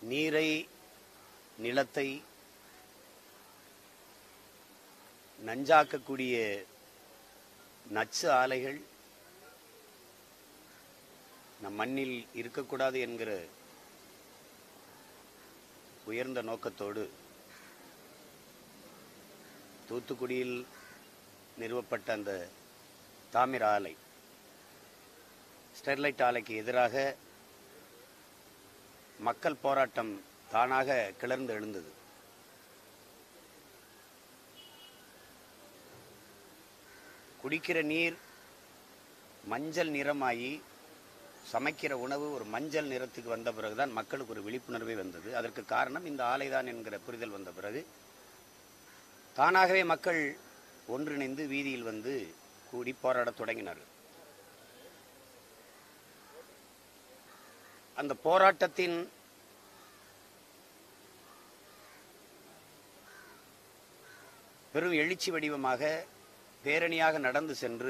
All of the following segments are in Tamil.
நீரை நிலத்தை நஞ்சாக்கக்கூடிய நச்சு ஆலைகள் நம் மண்ணில் இருக்கக்கூடாது என்கிற உயர்ந்த நோக்கத்தோடு தூத்துக்குடியில் நிறுவப்பட்ட அந்த தாமிர ஆலை ஸ்டெர்லைட் ஆலைக்கு எதிராக மக்கள் போராட்டம் தானாக கிளர்ந்து எழுந்தது குடிக்கிற நீர் மஞ்சள் நிறமாகி சமைக்கிற உணவு ஒரு மஞ்சள் நிறத்துக்கு வந்த பிறகுதான் மக்களுக்கு ஒரு விழிப்புணர்வே வந்தது அதற்கு காரணம் இந்த ஆலைதான் என்கிற புரிதல் வந்த பிறகு தானாகவே மக்கள் ஒன்றிணைந்து வீதியில் வந்து கூடி போராடத் தொடங்கினார்கள் அந்த போராட்டத்தின் பெரும் எழுச்சி வடிவமாக பேரணியாக நடந்து சென்று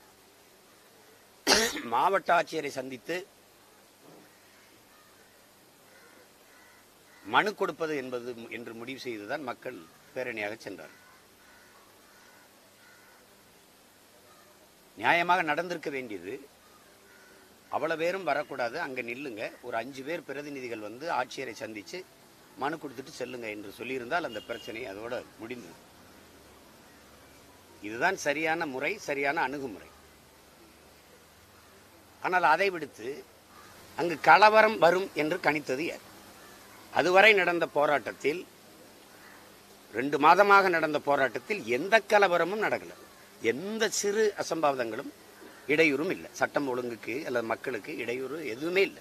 மாவட்ட ஆட்சியரை சந்தித்து மனு கொடுப்பது என்பது என்று முடிவு செய்துதான் மக்கள் பேரணியாக சென்றார்கள் நியாயமாக நடந்திருக்க வேண்டியது அவ்வளவு பேரும் வரக்கூடாது அங்க நில்லுங்க ஒரு அஞ்சு பேர் பிரதிநிதிகள் வந்து ஆட்சியரை சந்திச்சு மனு கொடுத்துட்டு செல்லுங்க என்று சொல்லியிருந்தால் அந்த பிரச்சனை அதோட முடிந்தது இதுதான் சரியான முறை சரியான அணுகுமுறை ஆனால் அதை விடுத்து அங்கு கலவரம் வரும் என்று கணித்தது யார் அதுவரை நடந்த போராட்டத்தில் ரெண்டு மாதமாக நடந்த போராட்டத்தில் எந்த கலவரமும் நடக்கல எந்த சிறு அசம்பாவிதங்களும் இடையூறும் இல்லை சட்டம் ஒழுங்குக்கு அல்லது மக்களுக்கு இடையூறு எதுவுமே இல்லை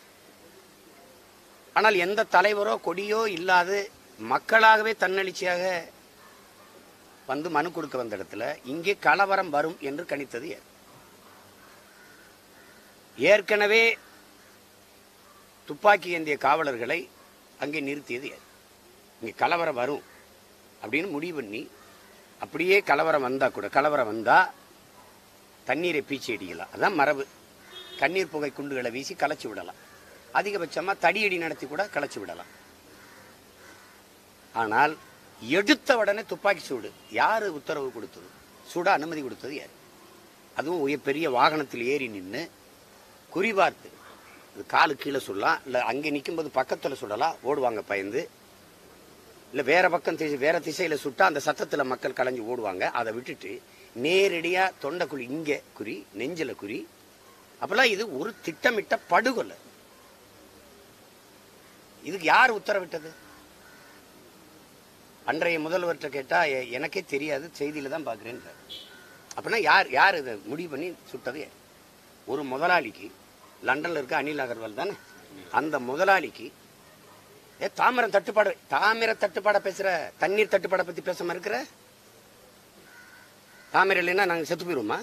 ஆனால் எந்த தலைவரோ கொடியோ இல்லாது மக்களாகவே தன்னெழுச்சியாக வந்து மனு கொடுக்க வந்த இடத்துல இங்கே கலவரம் வரும் என்று கணித்தது யார் ஏற்கனவே துப்பாக்கி ஏந்திய காவலர்களை அங்கே நிறுத்தியது யார் இங்கே கலவரம் வரும் அப்படின்னு முடிவு பண்ணி அப்படியே கலவரம் வந்தா கூட கலவரம் வந்தா தண்ணீரை பீச்சி அடிக்கலாம் அதான் மரபு கண்ணீர் புகை குண்டுகளை வீசி கலைச்சு விடலாம் அதிகபட்சமா தடியடி நடத்தி கூட கலைச்சு விடலாம் ஆனால் எடுத்த உடனே துப்பாக்கி சூடு யாரு உத்தரவு கொடுத்தது சுட அனுமதி கொடுத்தது யார் அதுவும் உய- பெரிய வாகனத்தில் ஏறி நின்று குறிபார்த்து இது காலு கீழே சுடலாம் இல்லை அங்கே நிக்கும்போது பக்கத்தில் சுடலாம் ஓடுவாங்க பயந்து இல்லை வேற பக்கம் திசை வேற திசையில் சுட்டா அந்த சத்தத்தில் மக்கள் கலைஞ்சு ஓடுவாங்க அதை விட்டுட்டு நேரடியாக தொண்டைக்குழி இங்கே குறி நெஞ்சில் குறி அப்பெல்லாம் இது ஒரு திட்டமிட்ட படுகொலை இதுக்கு யார் உத்தரவிட்டது அன்றைய முதல்வர்கிட்ட கேட்டா எ- எனக்கே தெரியாது செய்தியில தான் பார்க்குறேன்றார் அப்படின்னா யார் யார் இதை முடிவு பண்ணி சுட்டது யார்? ஒரு முதலாளிக்கு லண்டன்ல இருக்க அனில் அகர்வால் தானே அந்த முதலாளிக்கு ஏ தாமிரம் தட்டுப்பாடு தாமிர தட்டுப்பாட பேசுற தண்ணீர் தட்டுப்பாடை பத்தி பேசாம இருக்கிற தாமிரம் இல்லைன்னா நாங்க செத்து போயிருவோமா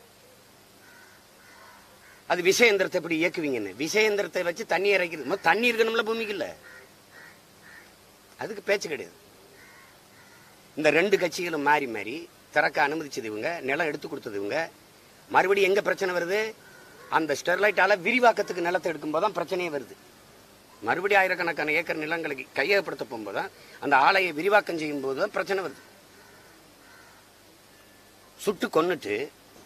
அது விஷயந்திரத்தை எப்படி இயக்குவீங்கன்னு விஷயந்திரத்தை வச்சு தண்ணி இறைக்கிறது மொத்தம் தண்ணி இருக்கணும்ல பூமிக்கு இல்ல அதுக்கு பேச்சு கிடையாது இந்த ரெண்டு கட்சிகளும் மாறி மாறி திறக்க அனுமதிச்சது இவங்க நிலம் எடுத்து கொடுத்தது இவங்க மறுபடியும் எங்க பிரச்சனை வருது அந்த ஸ்டெர்லைட் ஆலை விரிவாக்கத்துக்கு நிலத்தை எடுக்கும்போது தான் பிரச்சனையே வருது மறுபடியும் ஆயிரக்கணக்கான ஏக்கர் நிலங்களுக்கு கையகப்படுத்த போகும்போது தான் அந்த ஆலையை விரிவாக்கம் செய்யும் போது தான் பிரச்சனை வருது சுட்டு கொன்னுட்டு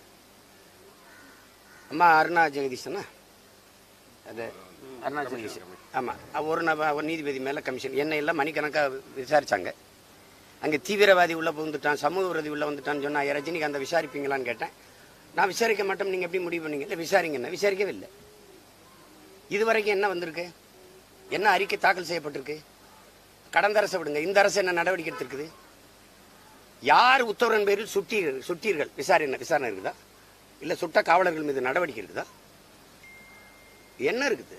அம்மா அருணா ஜெகதீஷனா அது அருணா ஜெகதீஷ் ஆமா அவ ஒரு நப ஒரு நீதிபதி மேல கமிஷன் என்ன எல்லாம் மணிக்கணக்கா விசாரிச்சாங்க அங்க தீவிரவாதி உள்ள புகுந்துட்டான் சமூக விரோதி உள்ள வந்துட்டான்னு சொன்னா "ஐயா, ரஜினிகாந்தை விசாரிப்பீங்களான்னு கேட்டேன் நான் விசாரிக்க மாட்டோம் நீங்க எப்படி முடிவு பண்ணீங்க இல்லை விசாரிங்கன்னு விசாரிக்கவே இல்லை இதுவரைக்கும் என்ன வந்திருக்கு என்ன அறிக்கை தாக்கல் செய்யப்பட்டிருக்கு கடந்த அரசை விடுங்க இந்த அரசு என்ன நடவடிக்கை எடுத்திருக்குது யார் உத்தரவின் பேரில் சுட்டீர்கள் சுட்டீர்கள் விசாரணை விசாரணை இருக்குதா இல்ல சுட்ட காவலர்கள் மீது நடவடிக்கை இருக்குதா என்ன இருக்குது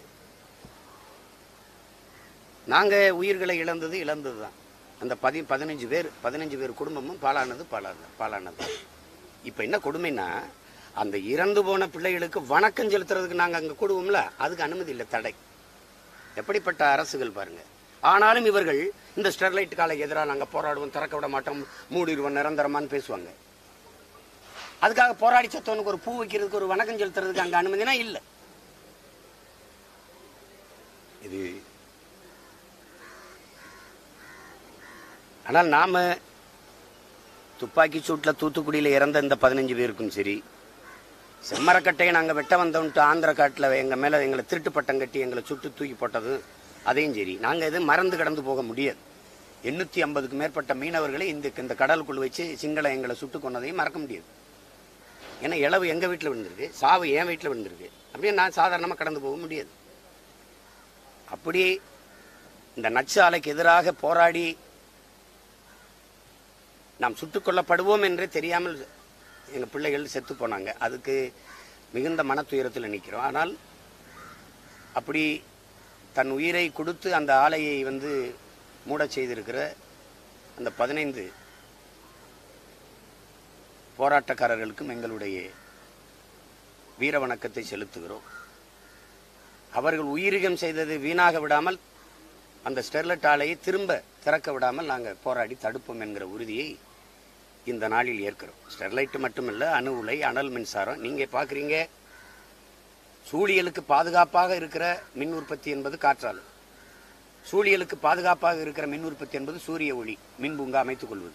நாங்க உயிர்களை இழந்தது இழந்தது தான் அந்த பதி பதினஞ்சு பேர் பதினஞ்சு பேர் குடும்பமும் பாலானது பாலானது பாலானது இப்ப என்ன கொடுமைன்னா அந்த இறந்து போன பிள்ளைகளுக்கு வணக்கம் செலுத்துறதுக்கு நாங்க அங்க கூடுவோம்ல அதுக்கு அனுமதி இல்லை தடை எப்படிப்பட்ட அரசுகள் பாருங்க ஆனாலும் இவர்கள் இந்த ஸ்டெர்லைட் காலை எதிராக நாங்க போராடுவோம் திறக்க விட மாட்டோம் மூடிடுவோம் நிரந்தரமான்னு பேசுவாங்க அதுக்காக போராடி சத்தவனுக்கு ஒரு பூ வைக்கிறதுக்கு ஒரு வணக்கம் செலுத்துறதுக்கு அங்க அனுமதினா இல்ல இது ஆனால் நாம துப்பாக்கி சூட்டில் தூத்துக்குடியில் இறந்த இந்த பதினஞ்சு பேருக்கும் சரி செம்மரக்கட்டையை நாங்கள் வெட்ட வந்தோம்ட்டு ஆந்திர காட்டில் எங்கள் மேலே எங்களை திருட்டு பட்டம் கட்டி எங்களை சுட்டு தூக்கி போட்டதும் அதையும் சரி நாங்கள் எதுவும் மறந்து கடந்து போக முடியாது எண்ணூற்றி ஐம்பதுக்கு மேற்பட்ட மீனவர்களை இந்த இந்த கடலுக்குள் வச்சு சிங்கள எங்களை சுட்டு கொன்னதையும் மறக்க முடியாது ஏன்னா இளவு எங்கள் வீட்டில் விழுந்திருக்கு சாவு என் வீட்டில் விழுந்திருக்கு அப்படியே நான் சாதாரணமாக கடந்து போக முடியாது அப்படி இந்த நச்சு ஆலைக்கு எதிராக போராடி நாம் சுட்டுக் கொல்லப்படுவோம் என்றே தெரியாமல் எங்கள் பிள்ளைகள் செத்து போனாங்க அதுக்கு மிகுந்த மன துயரத்தில் நிற்கிறோம் ஆனால் அப்படி தன் உயிரை கொடுத்து அந்த ஆலையை வந்து மூடச் செய்திருக்கிற அந்த பதினைந்து போராட்டக்காரர்களுக்கும் எங்களுடைய வீர வணக்கத்தை செலுத்துகிறோம் அவர்கள் உயிரிகம் செய்தது வீணாக விடாமல் அந்த ஸ்டெர்லைட் ஆலையை திரும்ப திறக்க விடாமல் நாங்கள் போராடி தடுப்போம் என்கிற உறுதியை இந்த நாளில் ஏற்கிறோம் ஸ்டெர்லைட் மட்டுமல்ல அணு உலை அனல் மின்சாரம் நீங்க பார்க்குறீங்க சூழியலுக்கு பாதுகாப்பாக இருக்கிற மின் உற்பத்தி என்பது காற்றாலை சூழியலுக்கு பாதுகாப்பாக இருக்கிற மின் உற்பத்தி என்பது சூரிய ஒளி மின் பூங்கா அமைத்துக் கொள்வது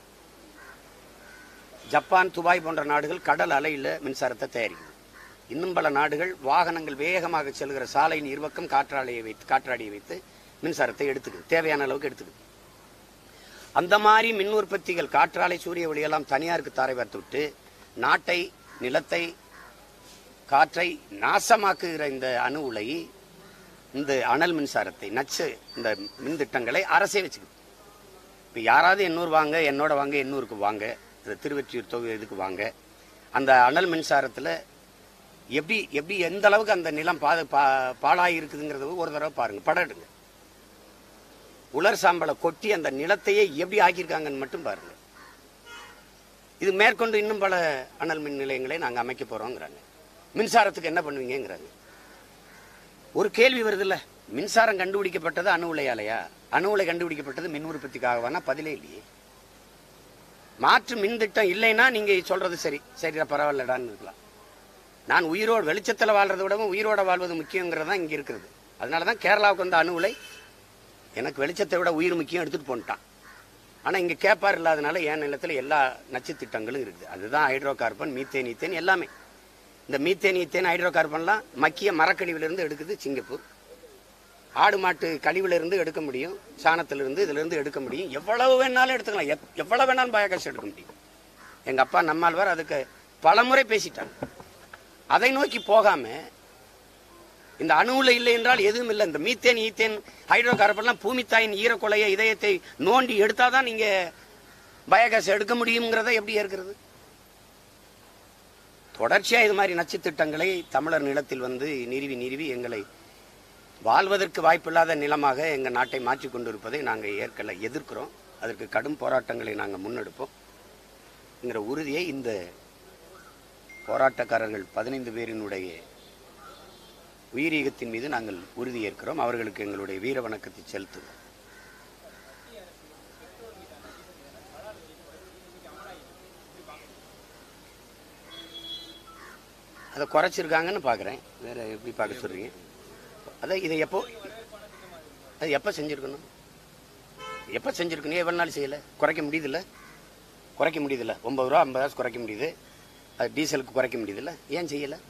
ஜப்பான் துபாய் போன்ற நாடுகள் கடல் அலையில் மின்சாரத்தை தயாரிக்குது இன்னும் பல நாடுகள் வாகனங்கள் வேகமாக செல்கிற சாலையின் இருபக்கம் காற்றாலையை வைத்து காற்றாடியை வைத்து மின்சாரத்தை எடுத்துக்குது தேவையான அளவுக்கு எடுத்துக்குது அந்த மாதிரி மின் உற்பத்திகள் காற்றாலை சூரிய ஒளியெல்லாம் தனியாருக்கு தாரை பார்த்து விட்டு நாட்டை நிலத்தை காற்றை நாசமாக்குகிற இந்த அணு உலை இந்த அனல் மின்சாரத்தை நச்சு இந்த மின் திட்டங்களை அரசே வச்சுக்குது இப்போ யாராவது எண்ணூர் வாங்க என்னோட வாங்க எண்ணூருக்கு வாங்க இந்த திருவெற்றியூர் தொகுதி இதுக்கு வாங்க அந்த அனல் மின்சாரத்தில் எப்படி எப்படி எந்த அளவுக்கு அந்த நிலம் பா பா பாழாகி இருக்குதுங்கிறத ஒரு தடவை பாருங்க படம் எடுங்க உலர் சாம்பலை கொட்டி அந்த நிலத்தையே எப்படி ஆக்கியிருக்காங்கன்னு மட்டும் பாருங்க இது மேற்கொண்டு இன்னும் பல அனல் மின் நிலையங்களை நாங்கள் அமைக்க போறோங்கிறாங்க மின்சாரத்துக்கு என்ன பண்ணுவீங்கங்கிறாங்க ஒரு கேள்வி வருதுல்ல மின்சாரம் கண்டுபிடிக்கப்பட்டது அணு உலையாலையா அணு உலை கண்டுபிடிக்கப்பட்டது மின் உற்பத்திக்காகவானா பதிலே இல்லையே மாற்று மின் திட்டம் இல்லைன்னா நீங்க சொல்றது சரி சரிடா பரவாயில்லடான்னு இருக்கலாம் நான் உயிரோடு வெளிச்சத்தில் வாழ்றதை விடவும் உயிரோட வாழ்வது முக்கியங்கிறது தான் இங்கே இருக்கிறது அதனால தான் கேரளாவுக்கு வந்த அணு உலை எனக்கு வெளிச்சத்தை விட உயிர் முக்கியம் எடுத்துட்டு போன்ட்டான் ஆனால் இங்கே கேப்பார் இல்லாதனால என் நிலத்தில் எல்லா நச்சு திட்டங்களும் இருக்குது அதுதான் ஹைட்ரோ கார்பன் மீத்தேன் ஈத்தேன் எல்லாமே இந்த மீத்தேன் ஈத்தேன் ஹைட்ரோ கார்பன்லாம் மக்கிய மரக்கழிவிலிருந்து எடுக்குது சிங்கப்பூர் ஆடு மாட்டு கழிவுலேருந்து எடுக்க முடியும் சாணத்திலிருந்து இதிலிருந்து எடுக்க முடியும் எவ்வளவு வேணாலும் எடுத்துக்கலாம் எப்- எவ்வளவு வேணாலும் பயோகேஸ் எடுக்க முடியும் எங்கள் அப்பா நம்மாழ்வார் அதுக்கு பலமுறை பேசிட்டாங்க அதை நோக்கி போகாம இந்த அணுவுல இல்லை என்றால் எதுவும் இல்லை இந்த மீத்தேன் ஈத்தேன் ஹைட்ரோ கார்பன்லாம் பூமி தாயின் ஈரக்குலைய இதயத்தை நோண்டி எடுத்தாதான் நீங்க பயோகேஸ் எடுக்க முடியுங்கிறத எப்படி இருக்கிறது தொடர்ச்சியா இது மாதிரி நச்சு திட்டங்களை தமிழர் நிலத்தில் வந்து நிறுவி நிறுவி எங்களை வாழ்வதற்கு வாய்ப்பில்லாத நிலமாக எங்கள் நாட்டை மாற்றிக் கொண்டிருப்பதை நாங்கள் ஏற்கல எதிர்க்கிறோம் அதற்கு கடும் போராட்டங்களை நாங்கள் முன்னெடுப்போம் என்கிற உறுதியை இந்த போராட்டக்காரர்கள் பதினைந்து பேரினுடைய உயிரியகத்தின் மீது நாங்கள் உறுதி ஏற்கிறோம் அவர்களுக்கு எங்களுடைய வீர வணக்கத்தை செலுத்துவோம் அதை குறைச்சிருக்காங்கன்னு பார்க்குறேன் வேற எப்படி பார்க்க சொல்றீங்க அதான் இதை எப்போ அது எப்போ செஞ்சுருக்கணும் எப்போ செஞ்சுருக்கணும் எவ்வளோ நாள் செய்யலை குறைக்க முடியுதில்ல குறைக்க முடியுதில்ல ஒம்பது ரூபா ஐம்பது காசு குறைக்க முடியுது அது டீசலுக்கு குறைக்க முடியுதில்ல ஏன் செய்யலை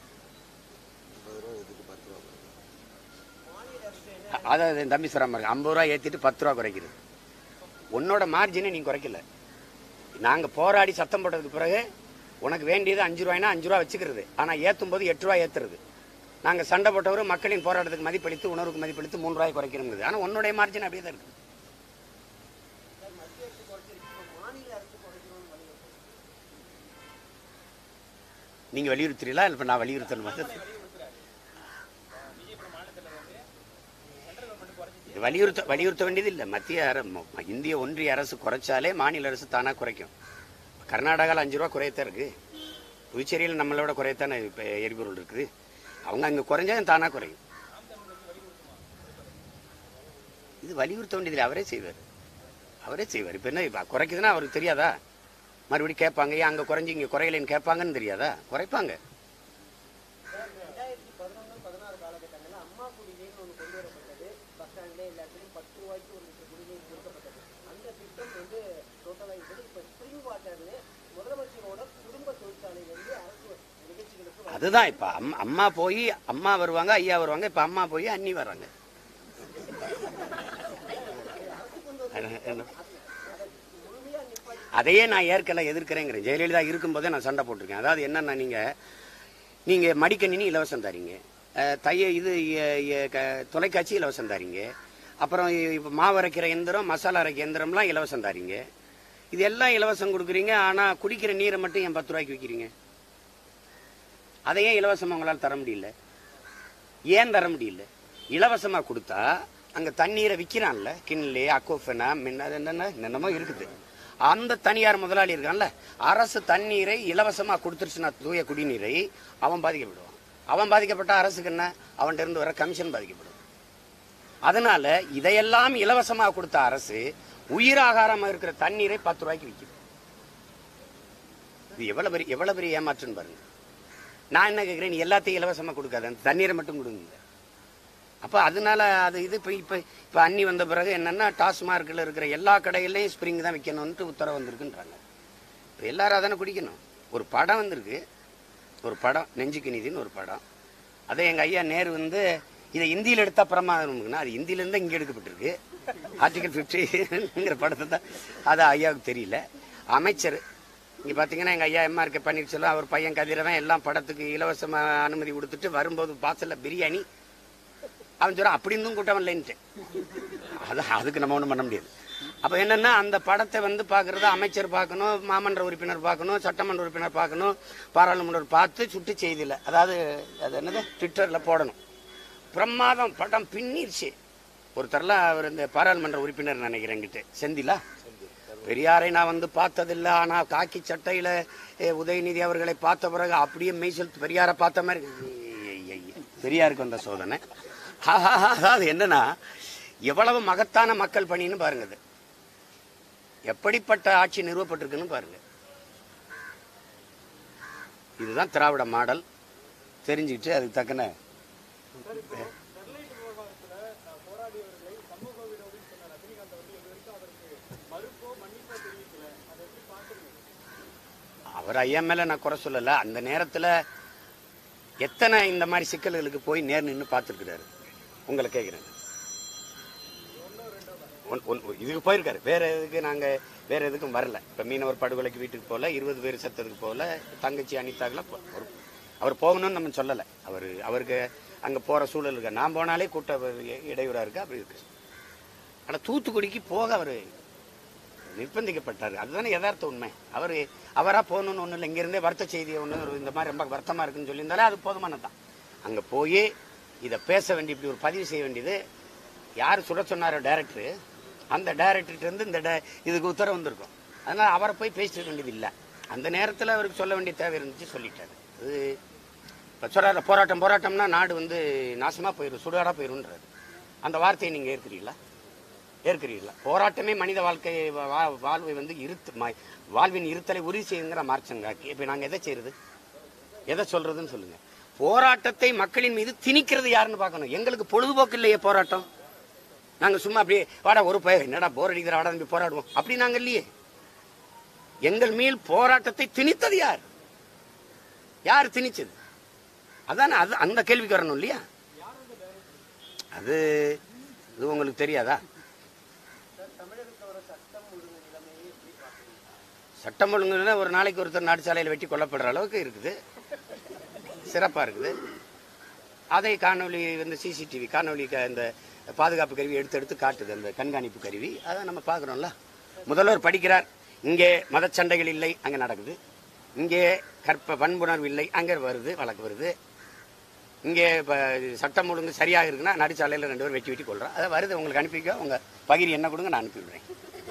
அதாவது என் தம்பி சொல்கிற மாதிரி ஐம்பது ரூபா ஏற்றிட்டு பத்து ரூபா குறைக்கிறது உன்னோட மார்ஜினை நீ குறைக்கல நாங்கள் போராடி சத்தம் போட்டதுக்கு பிறகு உனக்கு வேண்டியது அஞ்சு ரூபாய்னா அஞ்சு ரூபா வச்சுக்கிறது ஆனால் ஏற்றும் போது எட்டு ரூபா ஏற்றுறது நாங்கள் சண்டை போட்டவர் மக்களின் போராட்டத்துக்கு மதிப்பளித்து உணர்வுக்கு மதிப்பளித்து மூணு ரூபாய் குறைக்கிறோங்கிறது ஆனால் உன்னுடைய மார்ஜின் அப்படியே தான் இருக்குது நீங்கள் வலியுறுத்துறீங்களா இல்லை நான் வலியுறுத்தணுமா இது வலியுறுத்த வலியுறுத்த வேண்டியது இல்லை மத்திய அர ம- இந்திய ஒன்றிய அரசு குறைச்சாலே மாநில அரசு தானாக குறைக்கும் கர்நாடகாவில் அஞ்சு ரூபா குறையத்தான் இருக்கு புதுச்சேரியில் நம்மளோட குறையத்தானே இப்போ எரிபொருள் இருக்குது அவங்க அங்கே குறைஞ்சா தானாக குறையும் இது வலியுறுத்த வேண்டியதில்லை அவரே செய்வார் அவரே செய்வார் இப்போ என்ன இப்போ குறைக்குதுன்னா அவருக்கு தெரியாதா மறுபடியும் கேட்பாங்க ஏன் அங்கே குறைஞ்சி இங்கே குறையலைன்னு கேட்பாங்கன்னு தெரியாதா குறைப்பாங்க ரெண்டாயிரத்தி பதினொன்று பதினாறு காலகட்டங்களில் அம்மா குடிநீர்னு ஒன்று கொண்டு வரப்பட்டது பஸ் ஸ்டாண்ட்லேயே எல்லா இடத்துலையும் பத்து ரூபாய்க்கு ஒரு லிட்டர் குடிநீர் கொடுக்கப்பட்டது அந்த இந்த திட்டம் வந்து டோட்டலாக இருக்குது இப்போ ஸ்ப்ரிங் வாட்டர்னு முதலமைச்சரோட குடும்ப தொழிற்சாலையிலிருந்து அரசு நிகழ்ச்சிகளுக்கு அதுதான் இப்ப அம்மா அம்மா போய் அம்மா வருவாங்க ஐயா வருவாங்க இப்ப அம்மா போய் அண்ணி வர்றாங்க அது என்ன? அதையே நான் ஏற்கல எதிர்க்கிறேங்கிறேன் ஜெயலலிதா இருக்கும்போதே நான் சண்டை போட்டிருக்கேன் அதாவது என்னன்னா நீங்க நீங்க மடிக்கணினி இலவசம் தரீங்க அஹ், தைய இது எ- எ- க- தொலைக்காட்சி இலவசம் தரீங்க அப்புறம் இப்போ மாவு அரைக்கிற எந்திரம் மசாலா அரைக்கிற எந்திரம்லாம் இலவசம் தரீங்க இது எல்லாம் இலவசம் கொடுக்குறீங்க ஆனா குடிக்கிற நீரை மட்டும் ஏன் பத்து ரூபாய்க்கு விற்கிறீங்க அதை ஏன் இலவசமா உங்களால் தர முடியல ஏன் தர முடியல இலவசமா கொடுத்தா அங்க தண்ணீரை விற்கிறான்ல கிண்லே அக்கோஃபெனா மின்ன அது என்னென்ன என்னென்னமோ இருக்குது அந்த தனியார் முதலாளி இருக்கான்ல அரசு தண்ணீரை இலவசமா கொடுத்துருச்சுன்னா தூய குடிநீரை அவன் பாதிக்கப்படுவான் அவன் பாதிக்கப்பட்ட அரசுக்கு என்ன அவன்கிட்ட இருந்து வர கமிஷன் பாதிக்கப்படும் அதனால இதையெல்லாம் இலவசமா கொடுத்த அரசு உயிராகாரமா இருக்கிற தண்ணீரை பத்து ரூபாய்க்கு விற்குது இது எவ்வளவு பெரிய எவ்வளவு பெரிய ஏமாற்றுன்னு பாருங்க நான் என்ன கேட்குறேன் நீ எல்லாத்தையும் இலவசமா கொடுக்காத அந்த தண்ணீரை மட்டும் கொடுங்க அப்ப அதனால அது இது இப்ப இப்ப இப்ப அண்ணி வந்த பிறகு என்னன்னா டாஸ்மார்க்ல இருக்கிற எல்லா கடையிலையும் ஸ்ப்ரிங் தான் விற்கணும்னு உத்தரவு வந்திருக்குன்றாங்க இப்ப எல்லாரும் அதானே குடிக்கணும் ஒரு படம் வந்திருக்கு ஒரு படம் நெஞ்சுக்கு நீதின்னு ஒரு படம் அதை எங்க ஐயா நேரு வந்து இதை இந்தியில் எடுத்தா பிரமாதம்னா அது இந்தியில இருந்து இங்க எடுக்கப்பட்டிருக்கு ஆர்டிகல் பிப்டிங்கிற படத்தை தான் அது ஐயாவுக்கு தெரியல அமைச்சர் இங்க பாத்தீங்கன்னா எங்க ஐயா எம்ஆர் கே பன்னீர்செல்வம் அவர் பையன் கதிரவன் எல்லாம் படத்துக்கு இலவசமா அனுமதி கொடுத்துட்டு வரும்போது பாசல்ல பிரியாணி அவன் சொல்றான் அப்படி இருந்தும் கூட்டம் இல்லைன்ட்டு அது அதுக்கு நம்ம ஒண்ணும் பண்ண முடியாது அப்ப என்னன்னா அந்த படத்தை வந்து பாக்குறது அமைச்சர் பார்க்கணும் மாமன்ற உறுப்பினர் பார்க்கணும் சட்டமன்ற உறுப்பினர் பார்க்கணும் பாராளுமன்றம் பார்த்து சுட்டு செய்தியில அதாவது அது என்னது ட்விட்டர்ல போடணும் பிரமாதம் படம் பின்னிருச்சு ஒருத்தர்லாம் அவர் இந்த பாராளுமன்ற உறுப்பினர் நினைக்கிறேன் என்கிட்ட செந்திலா பெரியாரை நான் வந்து பார்த்ததில்லை ஆனா காக்கி சட்டையில எ, உதயநிதி அவர்களை பார்த்த பிறகு அப்படியே மெய்சல் பெரியாரை பார்த்த மாதிரி ஐய, ஐய, பெரியாருக்கு வந்த சோதனை அதாவது என்னன்னா எவ்வளவு மகத்தான மக்கள் பணின்னு பாருங்க அது எப்படிப்பட்ட ஆட்சி நிறுவப்பட்டிருக்குன்னு பாருங்க இதுதான் திராவிட மாடல் தெரிஞ்சுக்கிட்டு அதுக்கு தக்கன அவர் ஐயா மேல நான் குறை சொல்லல அந்த நேரத்துல எத்தனை இந்த மாதிரி சிக்கல்களுக்கு போய் நேர் நின்று பார்த்துருக்கிறாரு உங்களை கேட்குறேன் இதுக்கு போயிருக்காரு வேற எதுக்கு நாங்க வேற எதுக்கும் வரல இப்ப மீனவர் படுகொலைக்கு வீட்டுக்கு போகல இருபது பேர் செத்ததுக்கு போகல தங்கச்சி அனிதாக்கெல்லாம் போ- அவர் அவர் போகணும்னு நம்ம சொல்லல அவர் அவருக்கு அங்க போற சூழல் இருக்கு நான் போனாலே கூட்ட இடையூறா இருக்கு அப்படி இருக்கு ஆனா தூத்துக்குடிக்கு போக அவரு நிர்பந்திக்கப்பட்டாரு அதுதானே யதார்த்த உண்மை அவர் அவரா போகணும்னு ஒன்றும் இல்லை இங்கிருந்தே வருத்த செய்தி ஒன்று இந்த மாதிரி ரொம்ப வருத்தமா இருக்குன்னு சொல்லியிருந்தாலே அது போதுமானதுதான் அங்க போய் இதை பேச வேண்டிய இப்படி ஒரு பதிவு செய்ய வேண்டியது யார் சுட சொன்னாரோ டைரக்டர் அந்த டைரக்டர்கிட்ட இருந்து இந்த di- இதுக்கு உத்தரவு வந்திருக்கும் அதனால அவரை போய் பேசிட்டு வேண்டியது இல்லை அந்த நேரத்தில் அவருக்கு சொல்ல வேண்டிய தேவை இருந்துச்சு சொல்லிட்டாரு அது இப்போ சொல்றாரு போராட்டம் போராட்டம்னா நாடு வந்து நாசமா போயிடும் சுடாடா போயிரும்ன்றாரு அந்த வார்த்தையை நீங்க ஏற்கிறீங்களா ஏற்கிறீர்களா போராட்டமே மனித வாழ்க்கை வா- வாழ்வை வந்து இருத்து ம- வாழ்வின் இருத்தலை உறுதி செய்யுங்கிற மார்ச்சங்காக்கி இப்போ நாங்கள் எதை செய்யறது எதை சொல்றதுன்னு சொல்லுங்க போராட்டத்தை மக்களின் மீது திணிக்கிறது யாருன்னு பார்க்கணும் எங்களுக்கு பொழுதுபோக்கு இல்லையே போராட்டம் நாங்க சும்மா அப்படியே வாடா ஒரு பய என்னடா போர் அடிக்கிற வாடா நம்பி போராடுவோம் அப்படி நாங்க இல்லையே எங்கள் மேல் போராட்டத்தை திணித்தது யார் யார் திணிச்சது அதானே அது அந்த கேள்விக்கு வரணும் இல்லையா அது இது உங்களுக்கு தெரியாதா சட்டம் ஒழுங்குல ஒரு நாளைக்கு ஒருத்தர் நாடு சாலையில் வெட்டி கொல்லப்படுற அளவுக்கு இருக்குது சிறப்பா இருக்குது அதை காணொளி வந்து சிசிடிவி காணொளி க- இந்த பாதுகாப்பு கருவி எடுத்து எடுத்து காட்டுது அந்த கண்காணிப்பு கருவி அதை நம்ம பார்க்குறோம்ல முதல்வர் படிக்கிறார் இங்கே மதச்சண்டைகள் இல்லை அங்கே நடக்குது இங்கே கற்ப வன்புணர்வு இல்லை அங்கே வருது வழக்கு வருது இங்கே இப்போ சட்டம் ஒழுங்கு சரியாக இருக்குன்னா நடுச்சாலையில் ரெண்டு பேரும் வெட்டி வெட்டி கொள்றோம் அதை வருது உங்களுக்கு அனுப்பிக்க உங்கள் பகிரி என்ன கொடுங்க நான் அனுப்பி விடுறேன்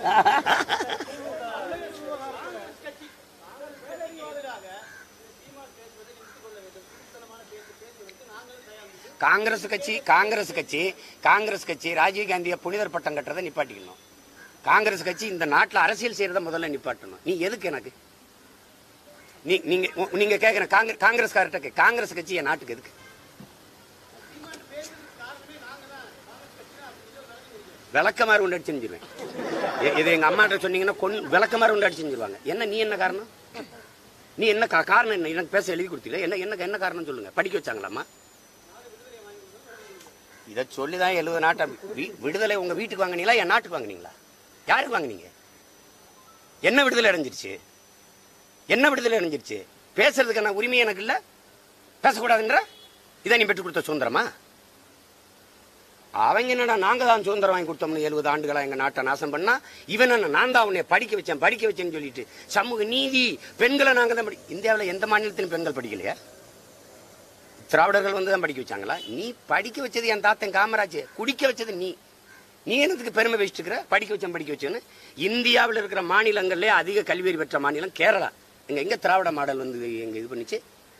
காங்கிரஸ் கட்சி காங்கிரஸ் கட்சி காங்கிரஸ் கட்சி ராஜீவ் காந்தியை புனிதர் பட்டம் கட்டுறதை நிப்பாட்டிக்கணும் காங்கிரஸ் கட்சி இந்த நாட்டில் அரசியல் செய்யறத முதல்ல நிப்பாட்டணும் நீ எதுக்கு எனக்கு நீ நீங்க உ- நீங்க கேக்குற காங்கிரஸ் காங்கிரஸ்கார்ட்ட கே காங்கிரஸ் கட்சி என் நாட்டுக்கு எதுக்கு விளக்கமாறு கொண்டு அடிச்சு செஞ்சிருவேன் இ- இது எங்க அம்மாட்ட சொன்னீங்கன்னா கொன் விளக்கமாறு உண்டு அடிச்சு செஞ்சிருவாங்க என்ன நீ என்ன காரணம் நீ என்ன கா- காரணம் என்ன எனக்கு பேச எழுதி கொடுத்தீங்க என்ன என்ன என்ன காரணம் சொல்லுங்க படிக்க வச்சாங்களாம்மா இதை சொல்லி தான் எழுபது நாட்டை வி- விடுதலை உங்க வீட்டுக்கு வாங்குனீங்களா என் நாட்டுக்கு வாங்குனீங்களா யாருக்கு வாங்குனீங்க என்ன விடுதலை அடைஞ்சிருச்சு என்ன விடுதலை அடைஞ்சிருச்சு பேசுறதுக்கான உரிமை எனக்கு இல்ல பேசக்கூடாதுன்ற இதை நீ பெற்றுக் கொடுத்த சுதந்திரமா அவங்க என்னடா நாங்க தான் சுதந்திரம் வாங்கி கொடுத்தோம்னு எழுபது ஆண்டுகளா எங்க நாட்டை நாசம் பண்ணா இவன் என்ன நான் தான் உன்னை படிக்க வச்சேன் படிக்க வச்சேன்னு சொல்லிட்டு சமூக நீதி பெண்களை நாங்க தான் படி இந்தியாவில் எந்த மாநிலத்திலும் பெண்கள் படிக்கலையா திராவிடர்கள் வந்து தான் படிக்க வச்சாங்களா நீ படிக்க வச்சது என் தாத்தன் காமராஜ் குடிக்க வச்சது நீ நீ என்னத்துக்கு பெருமை வச்சுட்டு இருக்கிற படிக்க வச்சேன் படிக்க வச்சேன்னு இந்தியாவில் இருக்கிற மாநிலங்கள்ல அதிக கல்வியறி பெற்ற மாநிலம் கேரளா எங்க எங்க திராவிட மாடல் வந்து எங்க இது பண்ணிச்சு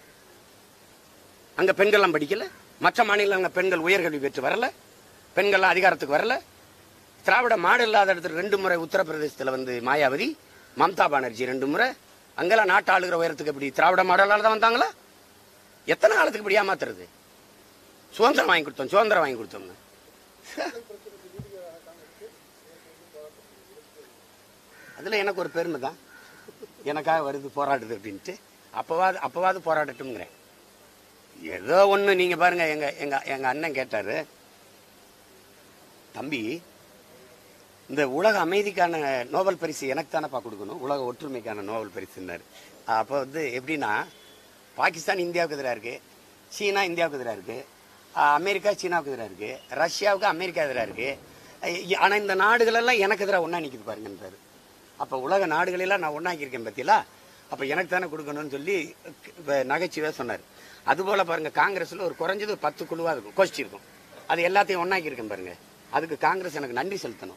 அங்க பெண்கள்லாம் படிக்கல மற்ற மாநிலங்க பெண்கள் உயர்கல்வி பெற்று வரல பெண்கள்லாம் அதிகாரத்துக்கு வரல திராவிட மாடல் இல்லாத இடத்துல ரெண்டு முறை உத்தரப்பிரதேசத்துல வந்து மாயாவதி மம்தா பானர்ஜி ரெண்டு முறை அங்கெல்லாம் நாட்டு ஆளுகிற உயரத்துக்கு எப்படி திராவிட மாடலால தான் வந்தாங்களா எத்தனை காலத்துக்கு இப்படி ஏமாத்துறது சுதந்திரம் வாங்கி கொடுத்தோம் சுதந்திரம் வாங்கி கொடுத்தோம்னு அதுல எனக்கு ஒரு பெருமை தான் எனக்காக வருது போராடுது அப்படின்ட்டு அப்பவாது அப்பவாது போராடட்டும்ங்கிறேன் ஏதோ ஒண்ணு நீங்க பாருங்க எங்க எங்க எங்க அண்ணன் கேட்டாரு தம்பி இந்த உலக அமைதிக்கான நோபல் பரிசு எனக்கு தானப்பா கொடுக்கணும் உலக ஒற்றுமைக்கான நோபல் பரிசுன்னாரு அப்போ வந்து எப்படின்னா பாகிஸ்தான் இந்தியாவுக்கு எதிராக இருக்கு சீனா இந்தியாவுக்கு எதிராக இருக்கு அஹ் அமெரிக்கா சீனாவுக்கு எதிராக இருக்கு ரஷ்யாவுக்கு அமெரிக்கா எதிராக இருக்கு அஹ் ஆனா இந்த நாடுகள் எல்லாம் எனக்கு எதிராக ஒண்ணா நிக்குது பாருங்கன்றாரு அப்ப உலக நாடுகளெல்லாம் நான் ஒண்ணாக்கியிருக்கேன் பத்தியலா அப்ப எனக்கு தானே கொடுக்கணும்னு சொல்லி அஹ் நகைச்சுவையா சொன்னார் அதுபோல பாருங்க காங்கிரஸ்ல ஒரு குறைஞ்சது ஒரு பத்து குழுவா இருக்கும் கோஷ்டி இருக்கும் அது எல்லாத்தையும் ஒண்ணாக்கியிருக்கேன் பாருங்க அதுக்கு காங்கிரஸ் எனக்கு நன்றி செலுத்தணும்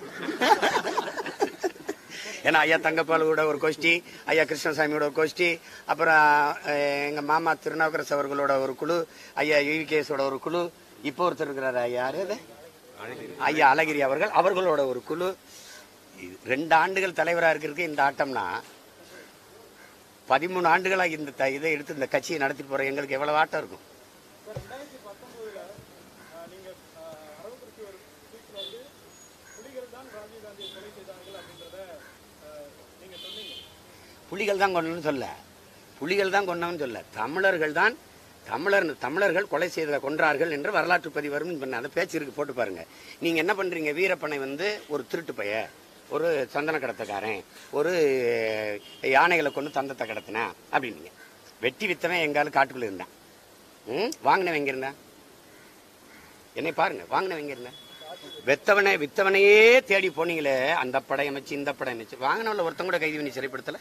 ஏன்னா ஐயா தங்கப்பாலோட ஒரு கோஷ்டி ஐயா கிருஷ்ணசாமியோட ஒரு கோஷ்டி அப்புறம் அஹ், எங்க மாமா திருநாவுக்கரசு அவர்களோட ஒரு குழு ஐயா யுவிகேஸோட ஒரு குழு இப்போ ஒருத்தர் இருக்கிறாரு ஐயா யாரு அது ஐயா அழகிரி அவர்கள் அவர்களோட ஒரு குழு இது ரெண்டு ஆண்டுகள் தலைவரா இருக்கிறதுக்கு இந்த ஆட்டம்னா பதிமூணு ஆண்டுகளா இந்த த- இதை எடுத்து இந்த கட்சியை நடத்திட்டு போற எங்களுக்கு எவ்வளவு ஆட்டம் இருக்கும் ரெண்டாயிரத்தி பத்தொன்பதுல நீங்க அஹ், அரவக்குறிச்சி ஒரு ஸ்பீச்ல வந்து புலிகள் தான் ராஜீவ் காந்தியை கொலை செய்தார்கள் அப்படின்றத அஹ், நீங்க சொன்னீங்க புலிகள் தான் கொண்டன்னு சொல்ல புலிகள் தான் கொண்டவன் சொல்ல தமிழர்கள் தான் தமிழர் தமிழர்கள் கொலை செய்த கொன்றார்கள் என்று வரலாற்று பதிவு வரும் பண்ண அந்த பேச்சு இருக்கு போட்டு பாருங்க நீங்க என்ன பண்றீங்க வீரப்பனை வந்து ஒரு திருட்டு பைய ஒரு சந்தன கடத்தக்காரன் ஒரு யானைகளை கொண்டு தந்தத்தை கடத்தினேன் அப்படின்னீங்க வெட்டி வித்தவன் எங்காலும் காட்டுக்குள்ள இருந்தான் ம் வாங்கினவன் எங்க இருந்தான் என்னை பாருங்க வாங்கினவன் எங்க இருந்தான் வெத்தவனை வித்தவனையே தேடி போனீங்களே அந்த படை அமைச்சு இந்த படை அமைச்சு வாங்கினவன்ல ஒருத்தன் கூட கைது பண்ணி சிறைப்படுத்தல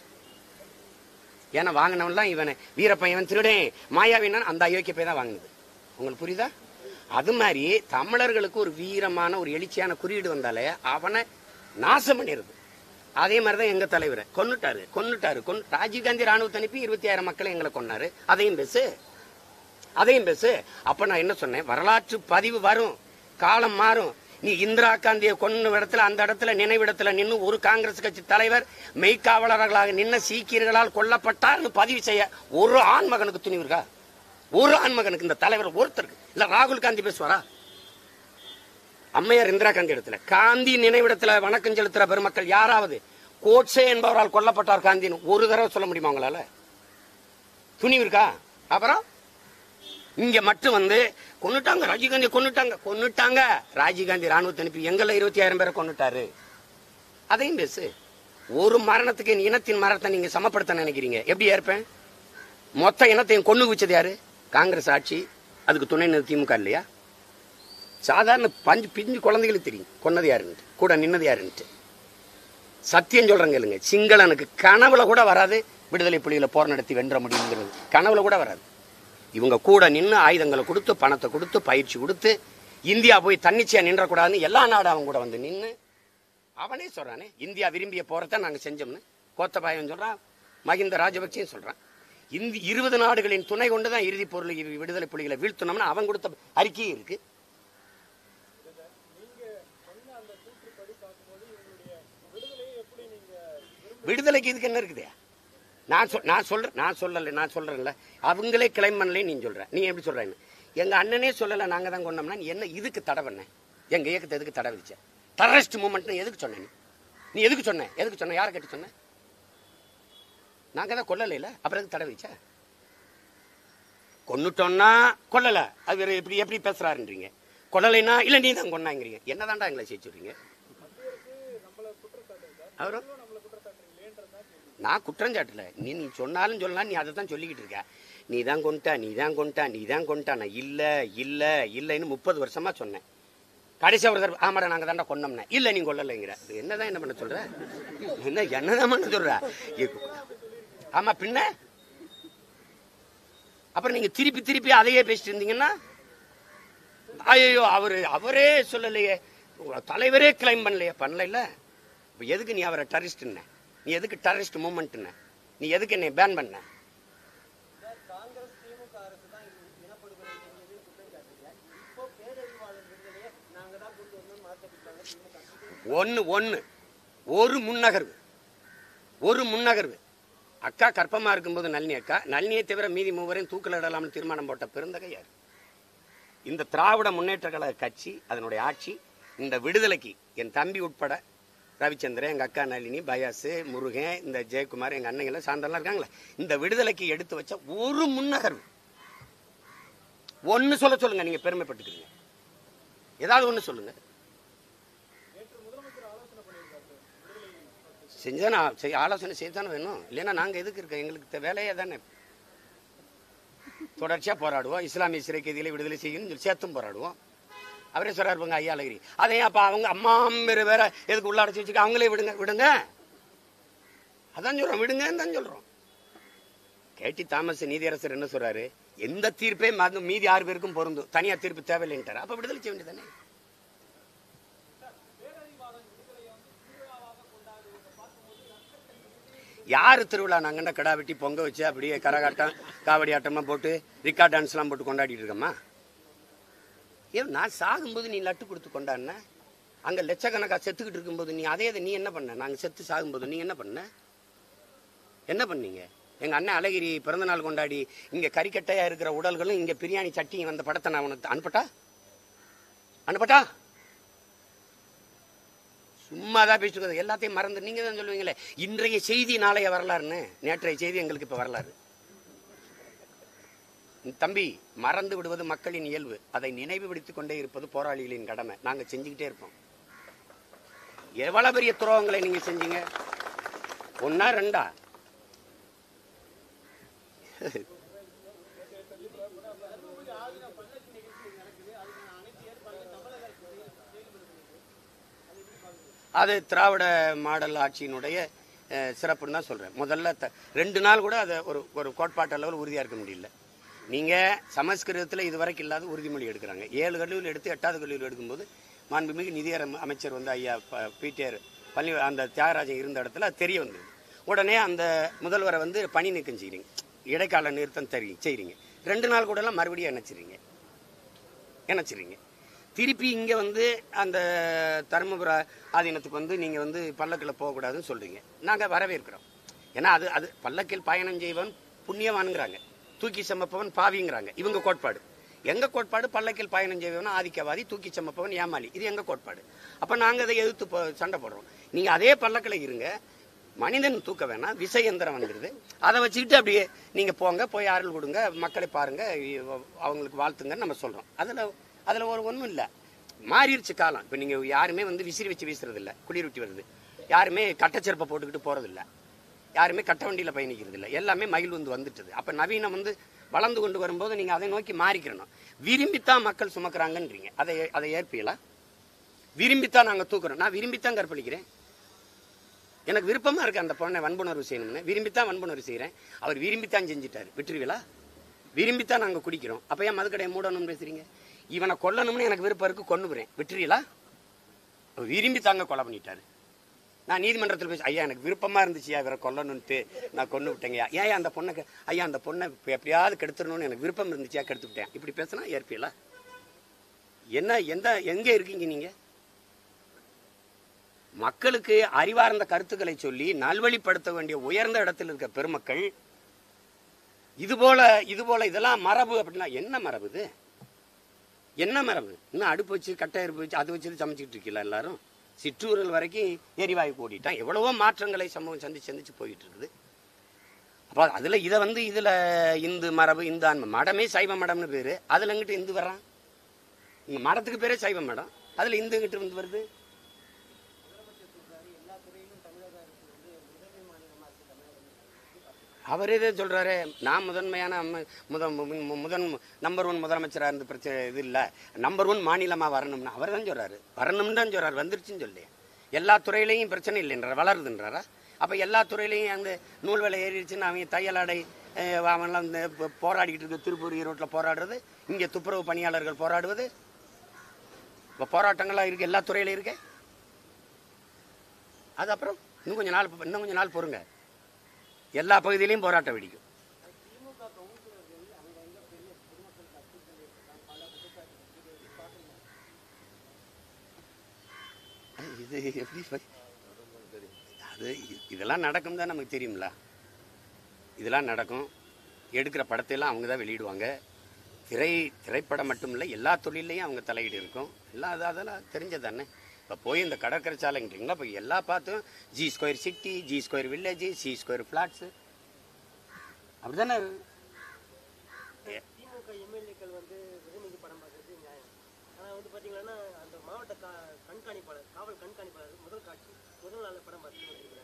ஏன்னா வாங்கினவன்லாம் இவனை வீரப்பன் இவன் திருடேன் மாயாவினா அந்த அயோக்கிய போய் தான் வாங்கினது உங்களுக்கு புரியுதா அது மாதிரி தமிழர்களுக்கு ஒரு வீரமான ஒரு எழுச்சியான குறியீடு வந்தாலே அவனை நாசம் பண்ணிடுது அதே மாதிரி தான் எங்க தலைவரை கொன்னுட்டாரு கொன்னுட்டாரு கொன்னு ராஜீவ்காந்தி ராணுவத்தை அனுப்பி இருபத்தி ஆயிரம் மக்களை எங்களை கொன்னாரு அதையும் பேசு அதையும் பேசு அப்ப நான் என்ன சொன்னேன் வரலாற்று பதிவு வரும் காலம் மாறும் நீ இந்திரா காந்தியை கொன்ன இடத்துல அந்த இடத்துல நினைவிடத்துல நின்னு ஒரு காங்கிரஸ் கட்சி தலைவர் மெய்க்காவலர்களாக நின்ன சீக்கியர்களால் கொல்லப்பட்டார்னு பதிவு செய்ய ஒரு ஆண் மகனுக்கு துணிவு இருக்கா ஒரு ஆண் மகனுக்கு இந்த தலைவர் ஒருத்தருக்கு இல்ல ராகுல் காந்தி பேசுவாரா அம்மையார் இந்திரா காந்தி இடத்துல காந்தி நினைவிடத்துல வணக்கம் செலுத்துற பெருமக்கள் யாராவது கோட்சே என்பவரால் கொல்லப்பட்டார் காந்தின்னு ஒரு தடவை சொல்ல முடியுமா உங்களால துணிவு இருக்கா அப்புறம் இங்க மட்டும் வந்து கொன்னுட்டாங்க ராஜீவ்காந்தி கொன்னுட்டாங்க கொன்னுட்டாங்க ராஜீவ்காந்தி ராணுவத்தை அனுப்பி எங்கள இருபத்தி ஆயிரம் பேரை கொன்னுட்டாரு அதையும் பேசு ஒரு மரணத்துக்கு என் இனத்தின் மரணத்தை நீங்க சமப்படுத்த நினைக்கிறீங்க எப்படி ஏற்பேன் மொத்த இனத்தையும் கொண்டு வச்சது யாரு காங்கிரஸ் ஆட்சி அதுக்கு துணை நின்று திமுக இல்லையா சாதாரண பஞ்சு பிஞ்சு குழந்தைகளுக்கு தெரியும் கொன்னது யாருன்ட்டு கூட நின்னது யாருன்ட்டு சத்தியம் சொல்றேங்க இல்லைங்க சிங்களனுக்கு கனவுல கூட வராது விடுதலை புலிகளை போர் நடத்தி வென்ற முடியுங்கிறது கனவுல கூட வராது இவங்க கூட நின்று ஆயுதங்களை கொடுத்து பணத்தை கொடுத்து பயிற்சி கொடுத்து இந்தியா போய் தன்னிச்சையா நின்றக்கூடாதுன்னு எல்லா நாடும் அவங்க கூட வந்து நின்று அவனே சொல்றானே இந்தியா விரும்பிய போறத நாங்க செஞ்சோம்னு கோத்தபாயன் சொல்றான் மகிந்த ராஜபக்சேயும் சொல்றான் இந்தி இருபது நாடுகளின் துணை கொண்டு தான் இறுதிப் பொருள் விடுதலை புலிகளை வீழ்த்தணும்னு அவன் கொடுத்த அறிக்கையே இருக்கு விடுதலைக்கு இதுக்கு என்ன இருக்குது நான் சொல் நான் சொல்றேன் நான் சொல்லல நான் சொல்றேன்ல அவங்களே கிளைம் பண்ணலே நீ சொல்ற நீ எப்படி சொல்றேன்னு எங்க அண்ணனே சொல்லல நாங்க தான் கொண்டோம்னா நீ என்ன இதுக்கு தடை பண்ண எங்க இயக்கத்தை எதுக்கு தடை விதிச்ச டெரரிஸ்ட் மூமெண்ட் எதுக்கு சொன்ன நீ நீ எதுக்கு சொன்ன எதுக்கு சொன்ன யாரை கேட்டு சொன்ன நாங்க தான் கொல்லலைல அப்புறம் எதுக்கு தடை வச்ச கொன்னுட்டோம்னா கொல்லல அது வேற எப்படி எப்படி பேசுறாருன்றீங்க கொல்லலைன்னா இல்ல நீ தான் கொன்னாங்கிறீங்க என்னதான்டா எங்களை செய்ய சொல்றீங்க அவரும் நான் குற்றம் சாட்டல நீ நீ சொன்னாலும் சொல்லலாம் நீ அதை தான் சொல்லிக்கிட்டு இருக்க நீ தான் கொண்டா நீ தான் கொண்டா நீ தான் கொண்டா நான் இல்ல இல்ல இல்லைன்னு முப்பது வருஷமா சொன்னேன் கடைசி ஒரு தடவை ஆமாடா நாங்க தாண்டா கொன்னோம்னே இல்ல நீ கொல்லலைங்கிற இது என்னதான் என்ன பண்ண சொல்ற என்ன என்னதான் பண்ண சொல்ற ஏ, ஆமா பின்ன அப்புறம் நீங்க திருப்பி திருப்பி அதையே பேசிட்டு இருந்தீங்கன்னா ஐயோ அவரு அவரே சொல்லலையே உங்க தலைவரே கிளைம் பண்ணலையே பண்ணல இப்ப எதுக்கு நீ அவரை டெரரிஸ்ட்ன நீ எதுக்கு டெரரிஸ்ட் மூமெண்ட்ன நீ எதுக்கு என்னை பேன் பண்ண சார், காங்கிரஸ் திமுக அரசு தான் இது இனப்படுகொலை செஞ்சது குற்றம் சாட்டுங்க இப்போ பேரறிவாளர் விடுதலையை நாங்க தான் கொண்டு வந்தோம் மாற்றப்பட்டாங்க திமுக ஒன்னு ஒன்னு ஒரு முன்னகர்வு ஒரு முன்னகர்வு அக்கா கற்பமா இருக்கும்போது நளினி அக்கா நளினியை தவிர மீதி மூவரையும் தூக்கில் இடலாம்னு தீர்மானம் போட்ட பெருந்தகை யார் இந்த திராவிட முன்னேற்ற கழக கட்சி அதனுடைய ஆட்சி இந்த விடுதலைக்கு என் தம்பி உட்பட ரவிச்சந்திரன் எங்க அக்கா நளினி பயாசு முருகன் இந்த ஜெயக்குமார் எங்க அண்ணங்க எல்லாம் சார்ந்தெல்லாம் இருக்காங்களே இந்த விடுதலைக்கு எடுத்து வச்ச ஒரு முன்னகர்வு ஒன்னு சொல்ல சொல்லுங்க நீங்க பெருமைப்பட்டுக்கிறீங்க ஏதாவது ஒண்ணு சொல்லுங்க செஞ்சா நான் செய் ஆலோசனை செய்தானே வேணும் இல்லைன்னா நாங்கள் எதுக்கு இருக்கோம் எங்களுக்கு இந்த வேலையே தானே தொடர்ச்சியாக போராடுவோம் இஸ்லாமிய சிறை கைதிகளை விடுதலை செய்யணும்னு சொல்லி சேர்த்தும் போராடுவோம் அவரே சொல்றாரு இருப்பாங்க ஐயா அழகிரி அதே அப்போ அவங்க அம்மா பேர் வேற எதுக்கு உள்ள அடைச்சி வச்சுக்க அவங்களே விடுங்க விடுங்க அதான் சொல்றோம் விடுங்கன்னு தான் சொல்றோம் கேட்டி தாமஸ் நீதியரசர் என்ன சொல்றாரு எந்த தீர்ப்பே மத- மீதி ஆறு பேருக்கும் பொருந்தும் தனியா தீர்ப்பு தேவையில்லைன்ட்டார் அப்ப விடுதலை செய்ய வேண்டியதானே யாரு திருவிழா நாங்கண்டா கடா வெட்டி பொங்க வச்சு அப்படியே கரகாட்டம் காவடி ஆட்டம்லாம் போட்டு ரிக்கா டான்ஸ்லாம் போட்டு கொண்டாடிட்டு இருக்கோமா ஏன் நான் சாகும்போது நீ லட்டு கொடுத்து கொண்டாடின அங்க லட்சக்கணக்கா செத்துக்கிட்டு இருக்கும்போது நீ அதே இதை நீ என்ன பண்ண நாங்க செத்து சாகும்போது நீ என்ன பண்ண என்ன பண்ணீங்க எங்க அண்ணன் அழகிரி பிறந்த நாள் கொண்டாடி இங்க கறிக்கட்டையா இருக்கிற உடல்களும் இங்க பிரியாணி சட்டி வந்த படத்தை நான் உனக்கு அனுப்பட்டா அனுப்பட்டா சும்மா தான் பேசிட்டு எல்லாத்தையும் மறந்து நீங்க தான் சொல்லுவீங்களே இன்றைய செய்தி நாளைய வரலாறுன்னு நேற்றைய செய்தி எங்களுக்கு இப்ப வரலாறு தம்பி மறந்து விடுவது மக்களின் இயல்பு அதை நினைவுபடுத்திக் கொண்டே இருப்பது போராளிகளின் கடமை நாங்க செஞ்சுக்கிட்டே இருப்போம் எவ்வளவு பெரிய துரோகங்களை நீங்க செஞ்சீங்க ஒன்னா ரெண்டா அது திராவிட மாடல் ஆட்சியினுடைய அஹ், சிறப்புன்னு தான் சொல்றேன் முதல்ல த- ரெண்டு நாள் கூட அதை ஒரு ஒரு கோட்பாட்டு அளவில் உறுதியா இருக்க முடியல நீங்க சமஸ்கிருதத்தில் இதுவரைக்கும் இல்லாத உறுதிமொழி எடுக்கிறாங்க ஏழு கல்லூரியில் எடுத்து எட்டாவது கல்லூரியில் எடுக்கும்போது மாண்புமிகு நிதியர அமைச்சர் வந்து ஐயா ப- பிடிஆர் பள்ளி அந்த தியாகராஜன் இருந்த இடத்துல அது தெரிய வந்தது உடனே அந்த முதல்வரை வந்து பணி நீக்கம் செய்றீங்க இடைக்கால நிறுத்தம் தெரி செய்றீங்க ரெண்டு நாள் கூட எல்லாம் மறுபடியும் இணைச்சிறீங்க இணைச்சிறீங்க திருப்பி இங்க வந்து அந்த தருமபுர ஆதீனத்துக்கு வந்து நீங்க வந்து பல்லக்கில் போகக்கூடாதுன்னு சொல்றீங்க நாங்க வரவேற்கிறோம் ஏன்னா அது அது பல்லக்கில் பயணம் செய்வன் புண்ணியவான்ங்கிறாங்க தூக்கி சமப்பவன் பாவிங்கிறாங்க இவங்க கோட்பாடு எங்க கோட்பாடு பல்லக்கில் பயணம் செய்வன் ஆதிக்கவாதி தூக்கி சமப்பவன் ஏமாளி இது எங்க கோட்பாடு அப்ப நாங்க அதை எதிர்த்து போ- சண்டை போடுறோம் நீங்க அதே பல்லக்கில் இருங்க மனிதன் தூக்க வேணாம் விசை எந்திரம் வந்துடுது அதை வச்சுக்கிட்டு அப்படியே நீங்க போங்க போய் அருள் கொடுங்க மக்களை பாருங்க இ- அவங்களுக்கு வாழ்த்துங்கன்னு நம்ம சொல்றோம் அதுல அதுல ஒரு ஒண்ணும் இல்ல மாறிடுச்சு காலம் இப்ப நீங்க யாருமே வந்து விசிறி வச்சு வீசுறது இல்ல குளிர் விட்டு வருது யாருமே கட்டச்செருப்பை போட்டுக்கிட்டு போறது இல்ல யாருமே கட்ட வண்டியில பயணிக்கிறது இல்ல எல்லாமே மகிழ் வந்து வந்துட்டுது அப்ப நவீனம் வந்து வளர்ந்து கொண்டு வரும்போது நீங்க அதை நோக்கி மாறிக்கிறணும் விரும்பித்தான் மக்கள் சுமக்குறாங்கன்றீங்க அதை அதை ஏற்பீங்களா விரும்பித்தான் நாங்க தூக்குறோம் நான் விரும்பித்தான் கற்பழிக்கிறேன் எனக்கு விருப்பமா இருக்கு அந்த பொண்ணை வன்புணர்வு செய்யணும்னு விரும்பித்தான் வன்புணர்வு செய்றேன் அவர் விரும்பித்தான் செஞ்சுட்டாரு விட்டுருவீங்களா விரும்பித்தான் நாங்க குடிக்கிறோம் அப்ப ஏன் மதுக்கடையை மூடணும்னு பேசுறீங்க இவனை கொல்லணும்னு எனக்கு விருப்பம் இருக்கு கொண்டுக்கிறேன் விட்டுறீங்களா அவர் விரும்பி தாங்க கொலை பண்ணிட்டாரு நான் நீதிமன்றத்தில் பேசி ஐயா எனக்கு விருப்பமா இருந்துச்சுயா இவரை கொல்லணும்ட்டு நான் கொண்டு விட்டேங்கய்யா ஏன் அந்த பொண்ணை கெ- ஐயா அந்த பொண்ணை இப்ப எப்படியாவது கெடுத்துடணும்னு எனக்கு விருப்பம் இருந்துச்சியா கெடுத்து விட்டேன் இப்படி பேசினா ஏற்பீங்களா என்ன எந்த எங்க இருக்கீங்க நீங்க மக்களுக்கு அறிவார்ந்த கருத்துக்களை சொல்லி நல்வழிப்படுத்த வேண்டிய உயர்ந்த இடத்தில் இருக்க பெருமக்கள் இது போல இது போல இதெல்லாம் மரபு அப்படின்னா என்ன மரபு இது என்ன மரபு இன்னும் அடுப்பு வச்சு கட்டை அடுப்பு வச்சு அது வச்சுட்டு சமைச்சிட்டு இருக்கீங்களா எல்லாரும் சிற்றூர்கள் வரைக்கும் எரிவாயு கூட்டிட்டான் எவ்வளவோ மாற்றங்களை சமூகம் சந்திச்சு சந்திச்சு போயிட்டு இருக்குது அப்போ அதில் இதை வந்து இதில் இந்து மரபு இந்து ஆன்ம மடமே சைவ மடம்னு பேர் அதில் எங்கிட்ட இந்து வர்றான் இங்கே மடத்துக்கு பேரே சைவ மடம் அதில் இந்து கிட்ட இருந்து வருது அவர் எதை சொல்றாரு நான் முதன்மையான அம்ம- முத மு- மு- முதன் நம்பர் ஒன் முதலமைச்சராக இருந்த பிரச்சனை இது இல்லை நம்பர் ஒன் மாநிலமாக வரணும்னு அவர் தான் சொல்றாரு வரணும்னு தான் சொல்றாரு வந்துருச்சுன்னு சொல்லி எல்லா துறையிலையும் பிரச்சனை இல்லைன்றார் வளருதுன்றாரா அப்போ எல்லா துறையிலையும் அந்த நூல் விலை ஏறிடுச்சுன்னு அவங்க தையலாடை அஹ், அவன்லாம் இந்த போ- போராடிக்கிட்டு இருக்கு திருப்பூர் ஈரோட்டில் போராடுறது இங்கே துப்புரவு பணியாளர்கள் போராடுவது இப்போ போராட்டங்கள்லாம் இருக்கு எல்லா துறையிலையும் இருக்கு அது அப்புறம் இன்னும் கொஞ்ச நாள் இன்னும் கொஞ்ச நாள் பொறுங்க எல்லா பகுதியிலையும் போராட்டம் வெடிக்கும் இது எப்படி ப- அது இ- இதெல்லாம் நடக்கும் தான் நமக்கு தெரியும்ல இதெல்லாம் நடக்கும் எடுக்கிற படத்தையெல்லாம் அவங்க தான் வெளியிடுவாங்க திரை திரைப்படம் மட்டும் இல்லை எல்லா தொழிலையும் அவங்க தலையீடு இருக்கும் எல்லாம் அது அதெல்லாம் தெரிஞ்சது தானே இப்போ போய் இந்த கடற்கரை சாலைங்கிறீங்களா இப்போ எல்லா பார்த்தும் G square city G square village C square flats அப்படி தானே திமுக எம்எல்ஏக்கள் வந்து விரும்பி படம் பார்க்கறது நியாயம் ஆனா வந்து பாத்தீங்கன்னா அந்த மாவட்ட கா கண்காணிப்பாளர் காவல் கண்காணிப்பாளர் முதல் காட்சி முதல் நாள் படம் பார்த்து வந்திருக்கிறாங்க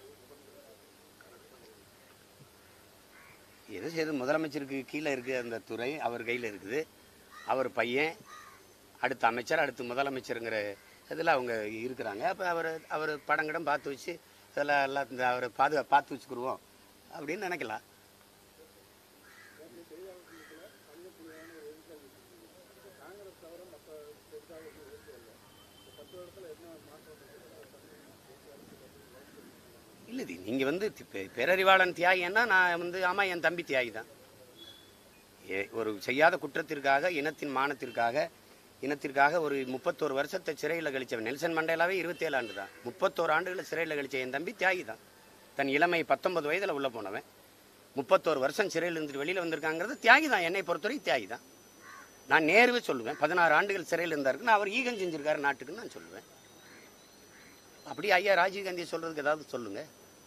எது செய்து முதலமைச்சருக்கு கீழே இருக்குது அந்த துறை அவர் கையில் இருக்குது அவர் பையன் அடுத்த அமைச்சர் அடுத்து முதலமைச்சருங்கிற இதில் அவங்க இருக்கிறாங்க அப்போ அவர் அவர் படங்கிடம் பார்த்து வச்சு இதெல்லாம் எல்லாம் இந்த அவரை பாதுகா பார்த்து வச்சுக்கிடுவோம் அப்படின்னு நினைக்கலாம் இல்லை இது நீங்கள் வந்து தி- பெ- பேரறிவாளன் தியாகின்னா நான் வந்து ஆமாம் என் தம்பி தியாகி தான் ஏ- ஒரு செய்யாத குற்றத்திற்காக இனத்தின் மானத்திற்காக இனத்திற்காக ஒரு முப்பத்தோரு வருஷத்தை சிறையில் கழிச்சவன் நெல்சன் மண்டேலாவே இருபத்தேழு ஆண்டு தான் முப்பத்தோரு ஆண்டுகளை சிறையில் கழிச்ச என் தம்பி தியாகி தான் தன் இளமை பத்தொன்பது வயதில் உள்ள போனவன் முப்பத்தோரு வருஷம் சிறையில் இருந்துட்டு வெளியில் வந்திருக்காங்கிறது தியாகி தான் என்னை பொறுத்தவரை தியாகி தான் நான் நேருவே சொல்லுவேன் பதினாறு ஆண்டுகள் சிறையில் இருந்தாருக்குன்னு அவர் ஈகம் செஞ்சிருக்காரு நாட்டுக்குன்னு நான் சொல்லுவேன் அப்படி ஐயா ராஜீவ்காந்தி சொல்றதுக்கு ஏதாவது சொல்லுங்க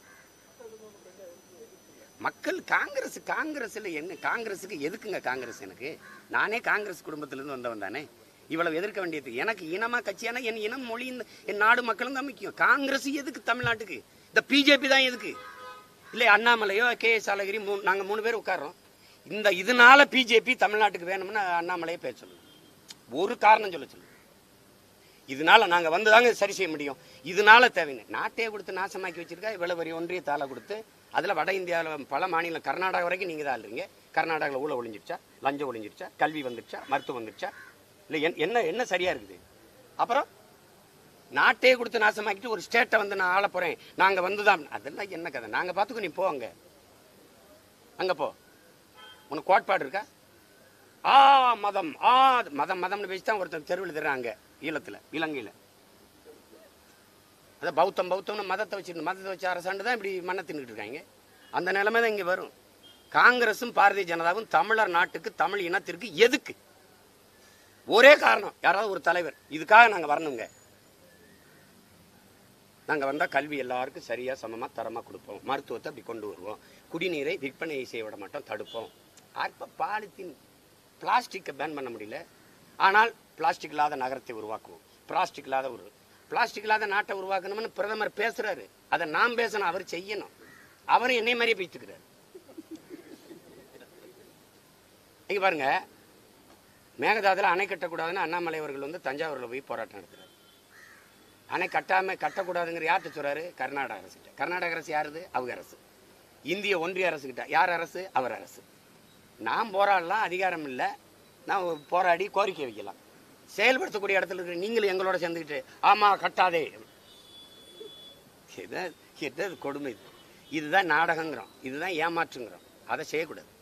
மக்கள் காங்கிரஸ் காங்கிரஸ்ல என்ன காங்கிரஸுக்கு எதுக்குங்க காங்கிரஸ் எனக்கு நானே காங்கிரஸ் குடும்பத்திலிருந்து வந்தவன் தானே இவ்வளவு எதிர்க்க வேண்டியது எனக்கு இனமா கட்சியானா என் இனம் மொழி இந்த என் நாடு மக்களும் தான் முக்கியம் காங்கிரஸ் எதுக்கு தமிழ்நாட்டுக்கு இந்த பிஜேபி தான் எதுக்கு இல்லை அண்ணாமலையோ கே எஸ் அழகிரி மூ நாங்கள் மூணு பேர் உட்கார்றோம் இந்த இதனால பிஜேபி தமிழ்நாட்டுக்கு வேணும்னு அண்ணாமலையே பேச சொல்லுங்க ஒரு காரணம் சொல்ல சொல்லுங்க இதனால நாங்க வந்து தாங்க சரி செய்ய முடியும் இதனால தேவைங்க நாட்டையே கொடுத்து நாசமாக்கி வச்சிருக்கா இவ்வளவு பெரிய ஒன்றிய தாளை கொடுத்து அதுல வட இந்தியாவில் பல மாநிலம் கர்நாடகா வரைக்கும் நீங்க தான் இல்லைங்க கர்நாடகாவில் ஊழல் ஒழிஞ்சிருச்சா லஞ்சம் ஒழிஞ்சிருச்சா கல்வி வந்துருச்சா மருத்துவம் வந்துருச்சா இல்லை என்- என்ன என்ன சரியா இருக்குது அப்புறம் நாட்டையே கொடுத்து நாசமாக்கிட்டு ஒரு ஸ்டேட்டை வந்து நான் ஆள போறேன் நாங்க வந்துதான் அதெல்லாம் என்ன கதை நாங்க பார்த்துக்கோ நீ போ அங்க அங்க போ உனக்கு கோட்பாடு இருக்கா ஆ மதம் ஆ மதம் மதம்னு பேசி தான் ஒருத்தர் தெருவில் தர்றாங்க ஈழத்தில் இலங்கையில் அதான் பௌத்தம் பௌத்தம்னு மதத்தை வச்சு மதத்தை வச்சு அரசாண்டு தான் இப்படி மண்ணை தின்னுட்டு இருக்காங்க அந்த நிலைமை தான் இங்கே வரும் காங்கிரஸும் பாரதிய ஜனதாவும் தமிழர் நாட்டுக்கு தமிழ் இனத்திற்கு எதுக்கு ஒரே காரணம் யாராவது ஒரு தலைவர் இதுக்காக நாங்கள் வரணுங்க நாங்கள் வந்தால் கல்வி எல்லாருக்கும் சரியாக சமமாக தரமாக கொடுப்போம் மருத்துவத்தை அப்படி கொண்டு வருவோம் குடிநீரை விற்பனை செய்ய விட மாட்டோம் தடுப்போம் அற்ப பாலித்தீன் பிளாஸ்டிக்கை பேன் பண்ண முடியல ஆனால் பிளாஸ்டிக் இல்லாத நகரத்தை உருவாக்குவோம் பிளாஸ்டிக் இல்லாத ஒரு பிளாஸ்டிக் இல்லாத நாட்டை உருவாக்கணும்னு பிரதமர் பேசுறாரு அதை நாம் பேசணும் அவர் செய்யணும் அவரும் என்னை மாதிரியே பேசிக்கிறார் இங்க பாருங்க மேகதாதுல அணை கட்டக்கூடாதுன்னு அண்ணாமலை அவர்கள் வந்து தஞ்சாவூர்ல போய் போராட்டம் நடத்துறாரு அணை கட்டாம கட்டக்கூடாதுங்கிற யார்கிட்ட சொல்றாரு கர்நாடக அரசு கர்நாடக அரசு யாருது அவங்க அரசு இந்திய ஒன்றிய அரசு கிட்ட யார் அரசு அவர் அரசு நான் போராடலாம் அதிகாரம் இல்லை நான் போராடி கோரிக்கை வைக்கலாம் செயல்படுத்தக்கூடிய இடத்துல இருக்கிற நீங்களும் எங்களோட சேர்ந்துக்கிட்டு ஆமா கட்டாதே என்ன என்ன கொடுமை இது இதுதான் நாடகங்கிறோம் இதுதான் ஏமாற்றுங்கிறோம் அதை செய்யக்கூடாது